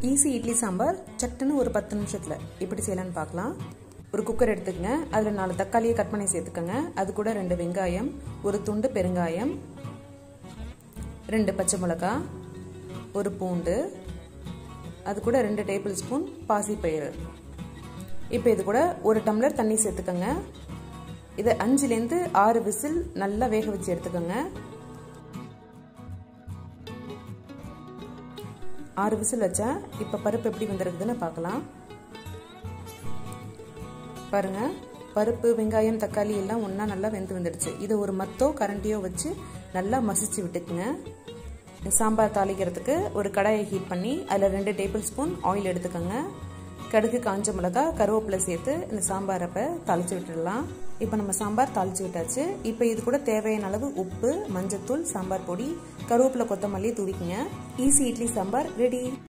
easy idli sambar சட்டுன்னு ஒரு பத்து நிமிஷத்தில் எப்படி செய்யலான்னு பார்க்கலாம் ஒரு குக்கர் எடுத்துக்கங்க அதில் நாலு தக்காளியை கட் பண்ணி சேர்த்துக்கோங்க அது கூட ரெண்டு வெங்காயம் ஒரு துண்டு பெருங்காயம் ரெண்டு பச்சை மிளகா ஒரு பூண்டு அது கூட ரெண்டு டேபிள் ஸ்பூன் பாசிப்பயிறு இப்போ இது கூட ஒரு டம்ளர் தண்ணி சேர்த்துக்கோங்க இதை அஞ்சுலேருந்து ஆறு விசில் நல்லா வேக வச்சு எடுத்துக்கோங்க ஆறு விசில் வச்சா இப்போ பருப்பு எப்படி வந்துருக்குதுன்னு பார்க்கலாம் பாருங்க பருப்பு வெங்காயம் தக்காளி எல்லாம் ஒன்றா நல்லா வெந்து வந்துடுச்சு இதை ஒரு மத்தோ கரண்டியோ வச்சு நல்லா மசிச்சு விட்டுக்குங்க சாம்பார் தாளிக்கிறதுக்கு ஒரு கடாயை ஹீட் பண்ணி அதில் ரெண்டு டேபிள் ஸ்பூன் ஆயில் எடுத்துக்கோங்க கடுகு காஞ்ச மிளகா கருவேப்பிலை சேர்த்து இந்த சாம்பாரப்ப தாளித்து விட்டுடலாம் இப்போ நம்ம சாம்பார் தாளித்து விட்டாச்சு இப்போ இது கூட தேவையான அளவு உப்பு மஞ்சத்தூள் சாம்பார் பொடி கருவேப்பிலை கொத்தமல்லி தூவிக்குங்க ஈஸி இட்லி சாம்பார் ரெடி